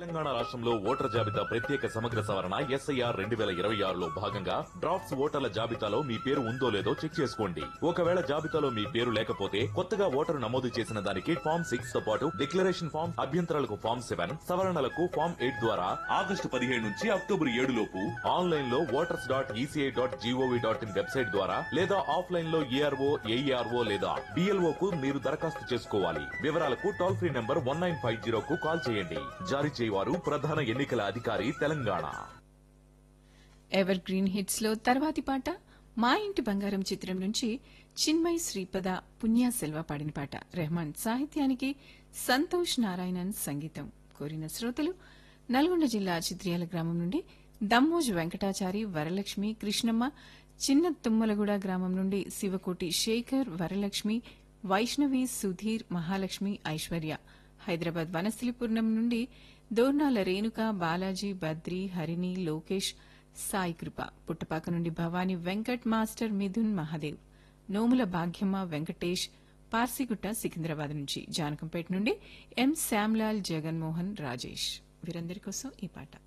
తెలంగాణ రాష్ట్రంలో ఓటర్ జాబితా ప్రత్యేక సమగ్ర సవరణ ఎస్ఐఆర్ రెండు వేల ఇరవై ఆరులో భాగంగా డ్రాఫ్ట్స్ ఓటర్ల జాబితాలో మీ పేరు ఉందో లేదో చెక్ చేసుకోండి ఒకవేళ జాబితాలో మీ పేరు లేకపోతే కొత్తగా ఓటరు నమోదు చేసిన దానికి ఫామ్ సిక్స్ తో పాటు డిక్లరేషన్ ఫామ్ అభ్యంతరాలకు ఫామ్ సెవెన్ సవరణలకు ఫామ్ ఎయిట్ ద్వారా ఆగస్టు పదిహేడు నుంచి అక్టోబర్ ఏడు లోపు ఆన్లైన్ లో voters dot ECI dot GOV dot in website ద్వారా లేదా ఆఫ్లైన్ లో ఏఆర్ఓ ఏఈఆర్ఓ లేదా డిఎల్ఓ కు మీరు దరఖాస్తు చేసుకోవాలి వివరాలకు toll free number one nine five zero కు కాల్ చేయండి జారీ చేయవారు ప్రధాన ఎన్నికల అధికారి తెలంగాణ ఎవర్ గ్రీన్ హిట్స్ లో తర్వాతి పాట మా ఇంటి బంగారం చిత్రం నుంచి చిన్మయ్ శ్రీపద పుణ్య సెల్వ పాడిన పాట రెహమాన్ సాహిత్యానికి సంతోష్ నారాయణన్ సంగీతం కోరిన శ్రోతలు నల్గొండ జిల్లా చిత్రియాల గ్రామం నుండి దమ్మోజు వెంకటాచారి వరలక్ష్మి కృష్ణమ్మ చిన్న తుమ్మలగూడ గ్రామం నుండి శివకోటి శేఖర్ వరలక్ష్మి వైష్ణవి సుధీర్ మహాలక్ష్మి ఐశ్వర్య హైదరాబాద్ వనస్థలిపురం నుండి దోర్నాల రేణుక బాలాజీ బద్రి హరిణి లోకేష్ సాయి కృప పుట్టపాక నుండి భవానీ వెంకట్ మాస్టర్ మిథున్ మహాదేవ్ నోముల భాగ్యమ్మ వెంకటేష్ పార్సిగుట్ట సికింద్రాబాద్ నుంచి జానకంపేట నుండి ఎం శ్యామ్లాల్ జగన్మోహన్ రాజేష్ వీరందరి కోసం ఈ పాట